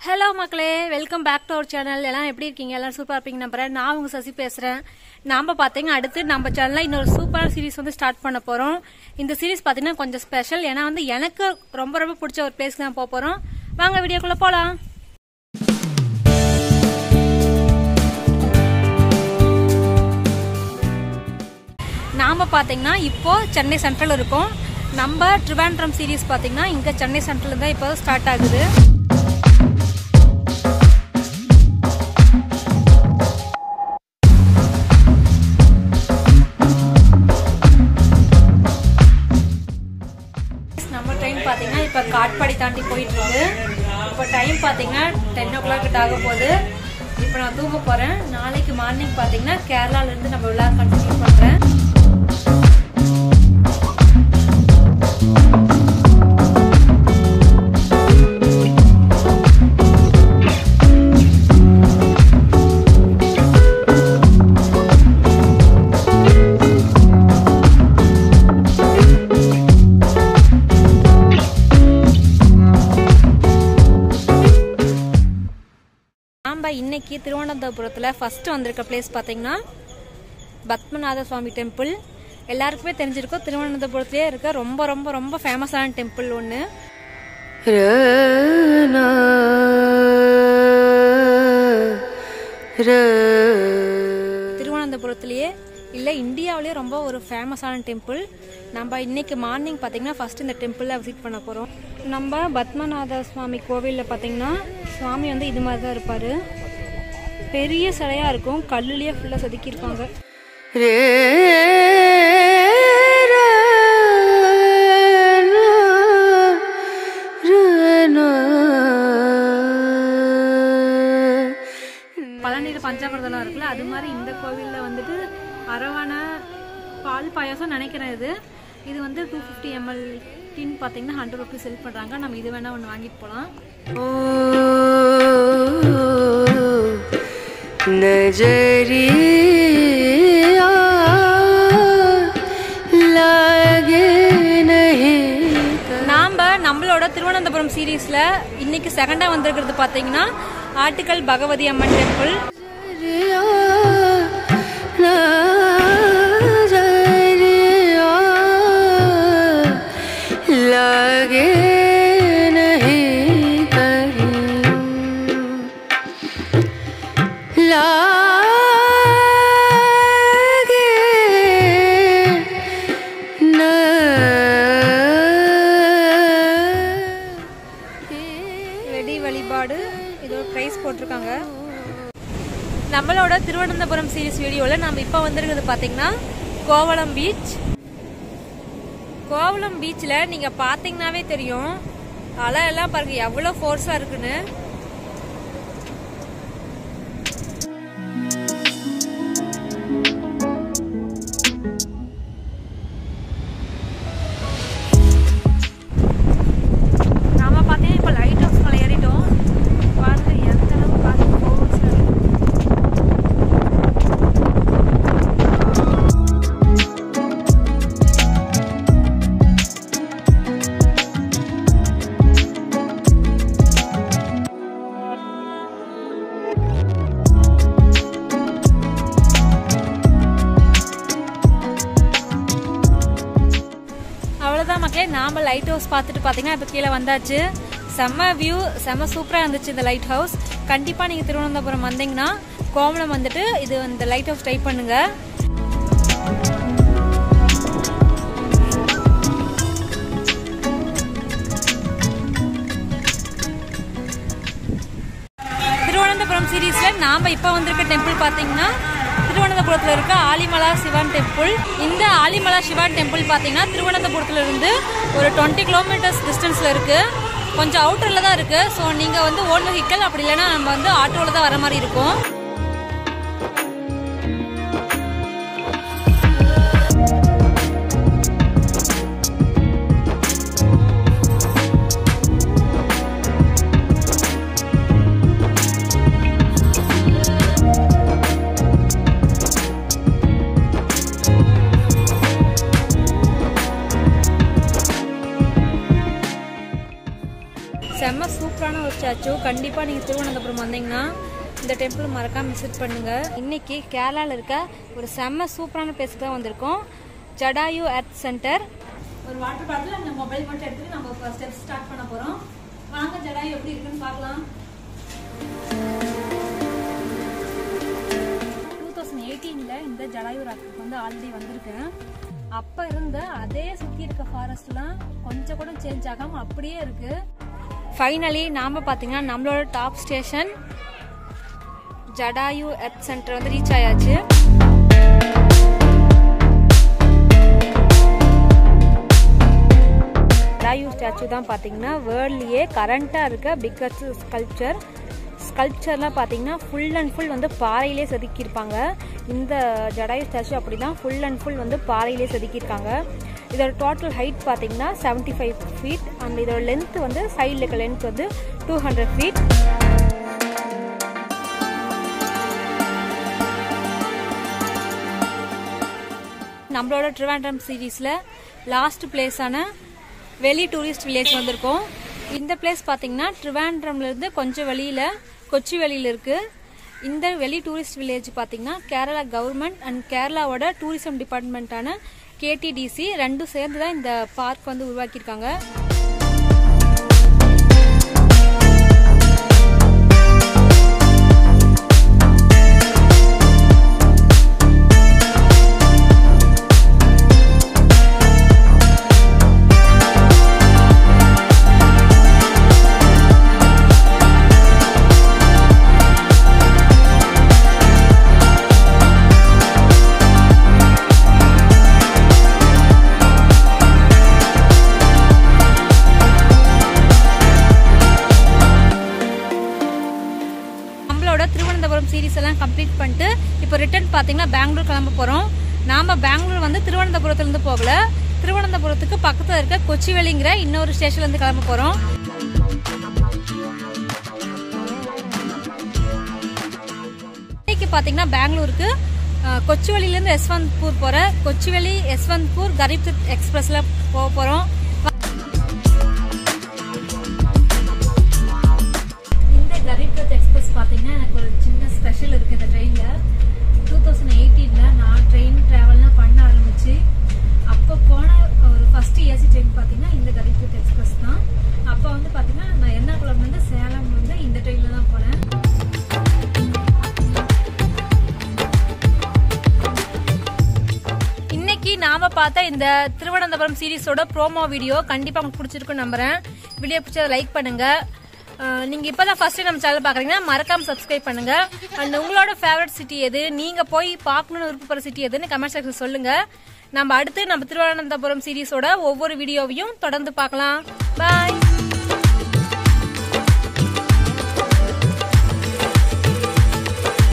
hello மக்களே welcome back to our channel எல்லாம் எப்படி இருக்கீங்க எல்லாம் சூப்பராக இருப்பீங்க நம்புறேன் நான் உங்க சசி பேசுகிறேன் நாம் பார்த்தீங்க அடுத்து நம்ம சேனலில் இன்னொரு சூப்பரான சீரிஸ் வந்து ஸ்டார்ட் பண்ண போகிறோம் இந்த சீரிஸ் பார்த்தீங்கன்னா கொஞ்சம் ஸ்பெஷல் ஏன்னா வந்து எனக்கு ரொம்ப ரொம்ப பிடிச்ச ஒரு பிளேஸ்க்கு தான் போக போகிறோம் வாங்க வீடியோக்குள்ளே போகலாம் நாம் பார்த்தீங்கன்னா இப்போ சென்னை சென்ட்ரல் இருக்கோம் நம்ம ட்ரிவாண்ட்ரம் சீரிஸ் பார்த்தீங்கன்னா இங்கே சென்னை சென்ட்ரல் தான் இப்போ ஸ்டார்ட் ஆகுது நம்ம ட்ரெயின் பார்த்தீங்கன்னா இப்போ காட்பாடி தாண்டி போயிட்டு இருக்கு இப்போ டைம் பார்த்தீங்கன்னா டென் ஓ கிளாக் கிட்ட ஆக போகுது இப்போ நான் தூங்க போகிறேன் நாளைக்கு மார்னிங் பார்த்தீங்கன்னா கேரளாலேருந்து நம்ம விழா கண்டினியூ பண்ணுறேன் நாம் இன்னைக்கு திருவனந்தபுரத்தில் ஃபர்ஸ்ட் வந்திருக்க பிளேஸ் பார்த்தீங்கன்னா பத்மநாத சுவாமி டெம்பிள் எல்லாருக்குமே தெரிஞ்சிருக்கும் திருவனந்தபுரத்துலேயே இருக்க ரொம்ப ரொம்ப ரொம்ப ஃபேமஸான டெம்பிள் ஒன்று திருவனந்தபுரத்துலேயே இல்லை இந்தியாவிலேயே ரொம்ப ஒரு ஃபேமஸான டெம்பிள் நம்ம இன்னைக்கு மார்னிங் பார்த்தீங்கன்னா ஃபர்ஸ்ட் இந்த டெம்பிளில் விசிட் பண்ண போகிறோம் நம்ம பத்மநாத சுவாமி கோவிலில் பார்த்தீங்கன்னா சுவாமி வந்து இது மாதிரி தான் இருப்பார் பெரிய சிலையாக இருக்கும் கல்லுலேயே ஃபுல்லாக செதுக்கியிருப்பாங்க பழனியில் பஞ்சாமிரதம்லாம் இருக்குல்ல அது மாதிரி இந்த கோவிலில் வந்துட்டு அரவான பால் பாயாசம் நினைக்கிறேன் இது இது வந்து டூ ஃபிஃப்டி எம்எல் டின் பார்த்தீங்கன்னா ஹண்ட்ரட் ருபீஸ் செல் பண்ணுறாங்க நம்ம இது வேணால் ஒன்று வாங்கிட்டு போகலாம் नजरिया लागे नहीं நாம் நம்மளோட திருவனந்தபுரம் சீரீஸில் இன்னைக்கு செகண்டாக வந்திருக்கிறது பார்த்தீங்கன்னா ஆட்டுக்கல் பகவதி அம்மன் டெம்பிள் नजरिया नजरिया लागे नहीं कहीं लागे न வெடி வழிபாடு இதோ ப்ரைஸ் போட்டிருக்காங்க நம்மளோட திருவனந்தபுரம் சீரிஸ் வீடியோவில் நம்ம இப்போ வந்திருக்கிறது பார்த்தீங்கன்னா கோவளம் பீச் கோவளம் பீச்சில் நீங்கள் பார்த்தீங்கன்னாவே தெரியும் அலை எல்லாம் பாருங்க எவ்வளோ ஃபோர்ஸாக இருக்குன்னு நாம பார்த்தீங்கன்னா இப்போ லைட் ஹவுஸ் மேலே ஏறிட்டோம் பாருங்க எந்த அளவு காற்று ஃபோர்ஸாக இருக்கு அவ்வளோதான் மக்களே நாம லைட் ஹவுஸ் பார்த்துட்டு பார்த்தீங்கன்னா இப்போ கீழே வந்தாச்சு செம்ம வியூ செம்ம சூப்பராக இருந்துச்சு இந்த லைட் ஹவுஸ் கண்டிப்பாக நீங்கள் திருவனந்தபுரம் வந்தீங்கன்னா கோமலம் வந்துட்டு இது இந்த லைட் ஹவுஸ் ட்ரை பண்ணுங்க திருவனந்தபுரம் சீரீஸில் நாம் இப்போ வந்திருக்க டெம்பிள் பார்த்தீங்கன்னா திருவனந்தபுரத்தில் இருக்க ஆலிமலா சிவன் டெம்பிள் இந்த ஆலிமலா சிவன் டெம்பிள் பார்த்தீங்கன்னா திருவனந்தபுரத்துல இருந்து ஒரு டுவெண்ட்டி கிலோமீட்டர்ஸ் டிஸ்டன்ஸில் இருக்குது கொஞ்சம் அவுட்டரில் தான் இருக்குது ஸோ நீங்கள் வந்து ஓன் வெஹிக்கல் அப்படி இல்லைன்னா நம்ம வந்து ஆட்டோவில் தான் வர மாதிரி இருக்கும் செம்ம சூப்பரான ஒரு ஸ்டாச்சு கண்டிப்பாக நீங்கள் திருவனந்தபுரம் வந்தீங்கன்னா இந்த டெம்பிள் மறக்காம விசிட் பண்ணுங்க இன்னைக்கு கேரளாவில் இருக்க ஒரு செம்ம சூப்பரான பிளேஸ்க்கு தான் வந்திருக்கோம் ஜடாயு எர்த் சென்டர் ஒரு வாட்டர் பாட்டில் அந்த மொபைல் மட்டும் எடுத்துட்டு நம்ம ஸ்டெப்ஸ் ஸ்டார்ட் பண்ண போகிறோம் வாங்க ஜடாயு எப்படி இருக்குன்னு பார்க்கலாம் டூ தௌசண்ட் எயிட்டீனில் இந்த ஜடாயு ராக்கு வந்து ஆல்ரெடி வந்திருக்கேன் அப்போ இருந்த அதே சுற்றி இருக்க ஃபாரஸ்ட்லாம் கொஞ்சம் கூட சேஞ்ச் ஆகாமல் அப்படியே இருக்கு ஃபைனலி நாம் பார்த்தீங்கன்னா நம்மளோட top station Jatayu earth centre வந்து ரீச் ஆயாச்சு ஜடாயு ஸ்டாச்சு தான் பார்த்தீங்கன்னா வேர்ல்ட்லேயே கரண்ட்டாக இருக்க பிக்கஸ்ட் ஸ்கல்ப்சர் ஸ்கல்ப்சர்லாம் பார்த்தீங்கன்னா ஃபுல் அண்ட் ஃபுல் வந்து பாறையிலே செதுக்கியிருப்பாங்க இந்த ஜடாயு ஸ்டாச்சு அப்படி தான் ஃபுல் அண்ட் ஃபுல் வந்து பாறையிலே செதுக்கியிருக்காங்க இதோட டோட்டல் ஹைட் பார்த்தீங்கன்னா செவன்ட்டி ஃபைவ் ஃபீட் அண்ட் இதோட லென்த் வந்து சைடில் இருக்க லென்த் வந்து டூ ஹண்ட்ரட் ஃபீட் நம்மளோட ட்ரிவாண்ட்ரம் சீரீஸில் லாஸ்ட் பிளேஸான வெளி டூரிஸ்ட் வில்லேஜ் வந்திருக்கோம் இந்த பிளேஸ் பார்த்தீங்கன்னா ட்ரிவாண்ட்ரம்லேருந்து கொஞ்சம் வெளியில் கொச்சி வெளியில் இருக்குது இந்த வெளி டூரிஸ்ட் வில்லேஜ் பார்த்தீங்கன்னா கேரளா கவர்மெண்ட் அண்ட் கேரளாவோட டூரிசம் டிபார்ட்மெண்ட்டான கேடிடிசி ரெண்டும் சேர்ந்து தான் இந்த பார்க் வந்து உருவாக்கியிருக்காங்க நம்மளோட திருவனந்தபுரம் சீரிஸ் எல்லாம் கம்ப்ளீட் பண்ணிட்டு இப்போ ரிட்டர்ன் பார்த்தீங்கன்னா பெங்களூர் கிளம்ப போகிறோம் நாம் பெங்களூர் வந்து திருவனந்தபுரத்துலேருந்து போகல திருவனந்தபுரத்துக்கு பக்கத்தில் இருக்க கொச்சிவெளிங்கிற இன்னொரு ஸ்டேஷன்லேருந்து கிளம்ப போகிறோம் இன்னைக்கு பார்த்தீங்கன்னா பெங்களூருக்கு அஹ், கொச்சிவெளியிலேருந்து யஸ்வந்த்பூர் போகிற கொச்சிவெளி யஸ்வந்த்பூர் கரீப் எக்ஸ்பிரஸில் போக போகிறோம் இந்த கரீப் ரத் எக்ஸ்பிரஸ் பார்த்தீங்கன்னா எனக்கு ஒரு சின்ன ஸ்பெஷல் இருக்குது இந்த ட்ரெயினில் டூ தௌசண்ட் எயிட்டீனில் நான் ட்ரெயின் ட்ராவல்லாம் பண்ண ஆரம்பிச்சு அப்போ போன ஒரு ஃபர்ஸ்ட் ஏசி ட்ரெயின் பார்த்தீங்கன்னா இந்த கரீப் ரத் எக்ஸ்பிரஸ் தான் அப்போ வந்து பார்த்தீங்கன்னா நான் எர்ணாகுளம்லேருந்து சேலம் வந்து இந்த ட்ரெயினில் தான் போனேன் இன்னைக்கு நாம பார்த்த இந்த திருவனந்தபுரம் சீரிஸோட ப்ரோமோ வீடியோ கண்டிப்பா உங்களுக்கு பிடிச்சிருக்குன்னு நம்புறேன் வீடியோ பிடிச்சதை லைக் பண்ணுங்க அஹ், நீங்க இப்பதான் ஃபர்ஸ்ட் நம்ம சேனல் பாக்குறீங்கன்னா மறக்காம சப்ஸ்கிரைப் பண்ணுங்க அண்ட் உங்களோட ஃபேவரட் சிட்டி எது நீங்க போய் பார்க்கணும்னு விருப்பப்படுற சிட்டி எதுன்னு கமெண்ட் செக்ஷன் சொல்லுங்க நம்ம அடுத்து நம்ம திருவனந்தபுரம் சீரிஸோட ஒவ்வொரு வீடியோவையும் தொடர்ந்து பார்க்கலாம் பாய்